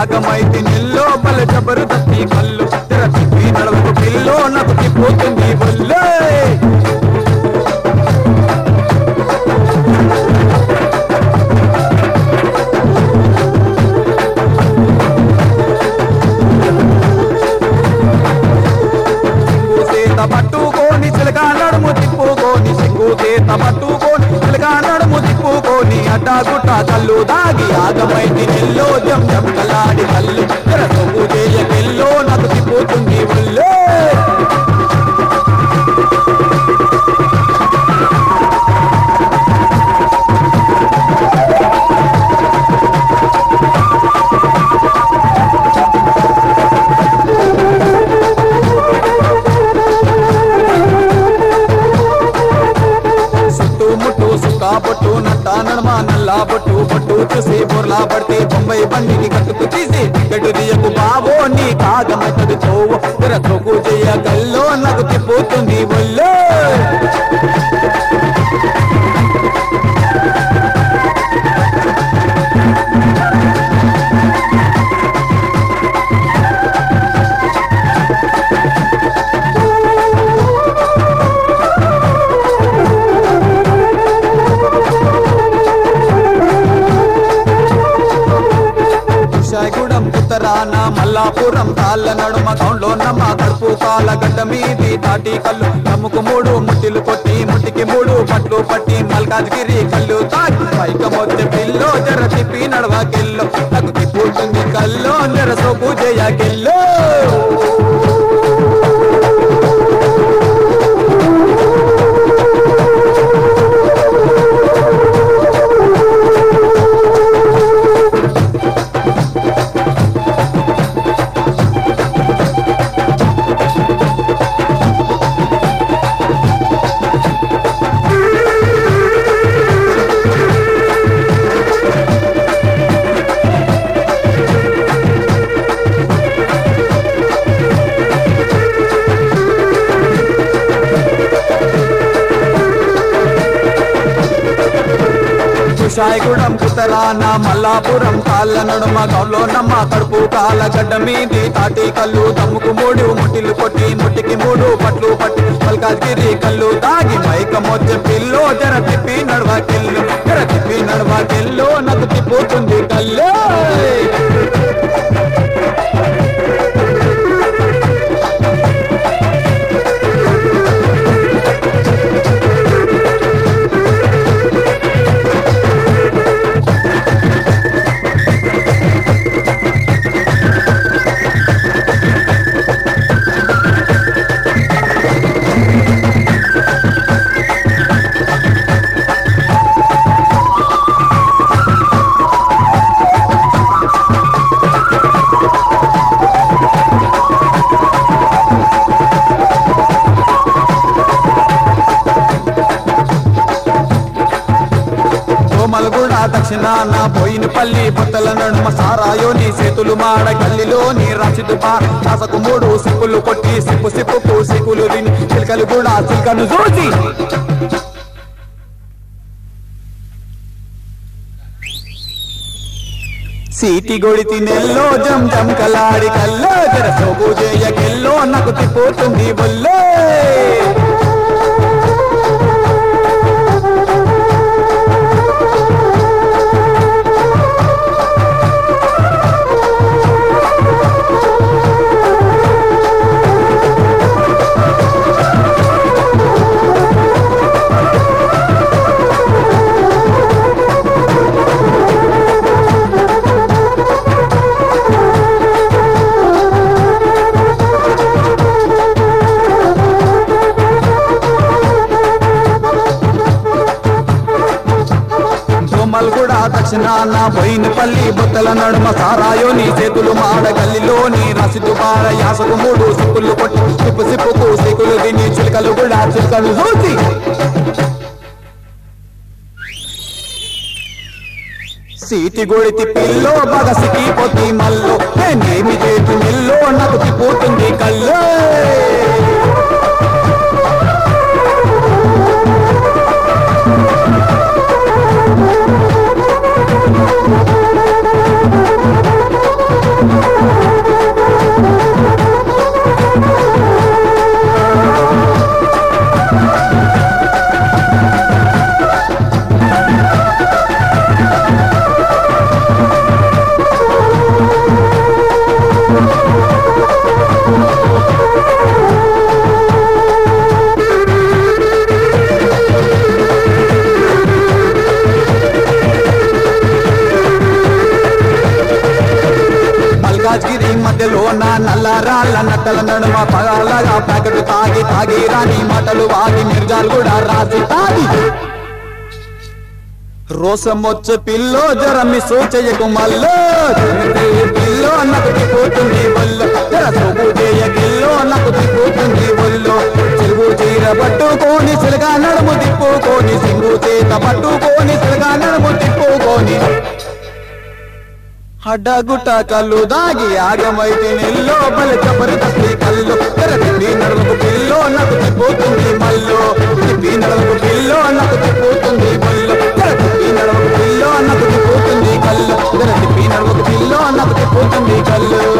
ఆగమైతే నిల్లో బల జబరుదస్తి కళ్ళు తెర తిప్పి నడవకు పిల్లో నాకు తిప్పుతుంది వల్లే సిగ్గు చేత పట్టుకోని చిలక నడుము తిప్పుకోని సిగ్గు చేత పట్టుకోని చిలక నడుము తిప్పుకోని అడ్డాగుట్ట కళ్ళు దాగి ఆగమైంది నెల్లో జం జం కలాడి కళ్ళు తెర సొగ్గు చేయకెల్లో నాకు తిప్పుతుంది ఒళ్ళే సుట్టు ముట్టు సుక్కా పట్టు నట్ట నడమ నల్లా పట్టు పట్టు చూసి బొర్లా పడితే బొంబాయి బండికి కట్టుకు తీసి టికెట్ తీయకు బావో నీ కాగమతడు చోవు తెర తొక్కు చెయ్య కల్లో నాకు తిప్పుతుంది ఒళ్ళే కుషాయిగూడెం ఉత్తరాన మల్లాపురం తాళ్ళ నడుమ గౌండ్లో నమ్మ కడుపు కాల గడ్డ మీది తాటి కళ్ళు నమ్ముకు మూడు ముట్టిలు కొట్టి ముట్టికి మూడు పట్లు పట్టి మల్కాజ్గిరి కళ్ళు తాకి పైక మొత్తం పిల్లో జర తిప్పి నడవకెల్లో నాకు తిప్పుతుంది కల్లో జర సోపు చేయకెల్లో కుషాయిగూడెం ఉత్తరాన మల్లాపురం కాళ్ళ నడుమ గౌలో నమ్మ కడుపు కాల గడ్డ మీది తాటి కళ్ళు దమ్ముకు మూడు ముట్టిలు కొట్టి ముట్టికి మూడు పట్లు పట్టి మల్కాజ్గిరి కళ్ళు తాగి మైక మొత్తం పిల్లో జర తిప్పి నడవకెళ్ళు జర తిప్పి నడవకెళ్ళు నాకు తిప్పుతుంది కల్లో కోమలగూడ దక్షిణాన పోయినపల్లి బొత్తల నడుమ సారాయోని చేతులు మాడ గల్లిలోని రచితు కాసకు మూడు సిప్పులు కొట్టి సిప్పు సిప్పుకు సిక్కులు తిని చిలకలు కూడా చిలకను చూసి సీటి గొడితి నెల్లో జం జం కలాడి కల్లో జర సోగు చేయకెల్లో నాకు తిప్పుతుంది బొల్లే దోమల్గూడ దక్షిణాన బోయినపల్లి బొత్తల నడుమ సారాయోని చేతులు మాడ గల్లిలోని రసిదు బాడ యాసకు మూడు సిప్పులు కొట్టి సిప్పు సిప్పుకు సిక్కులు తిని చిలకలు కూడా చిలకలు చూసి సీటి గొడితి పిల్లో బగసికి పొత్తి మల్లో నేనేమి చేతి మిల్లో నాకు తిప్పుతుంది కల్లో మంటల నడుమ పగాలగా ప్యాకెట్ తాగి తాగి రాని మాటలు వాగి మిర్జాలు కూడా రాసి తాగి రోసమొచ్చ పిల్లో జరమి సూచయకు మల్లో పిల్లో నాకు తిప్పుతుంది ఒళ్ళు జర సోపు చేయ గిల్లో నాకు తిప్పుతుంది ఒళ్ళు చెరువు చీర పట్టుకొని సిలగా నడుము తిప్పుకొని సింగు చేత పట్టుకొని సిలగా నడుము తిప్పుకొని అడ్డగుట్ట కళ్ళు దాగి ఆగమైతే నెల్లో బలి జబర్దస్తి కళ్ళు జర తిప్పి నడుముకు పిల్లో నాకు తిప్పుతుంది మల్లో తిప్పి నడుముకు పిల్లో నాకు తిప్పుతుంది మల్లో జర తిప్పి నడుముకు పిల్లో నాకు తిప్పుతుంది కళ్ళు జర తిప్పి నడుముకు పిల్లో నాకు తిప్పుతుంది కళ్ళు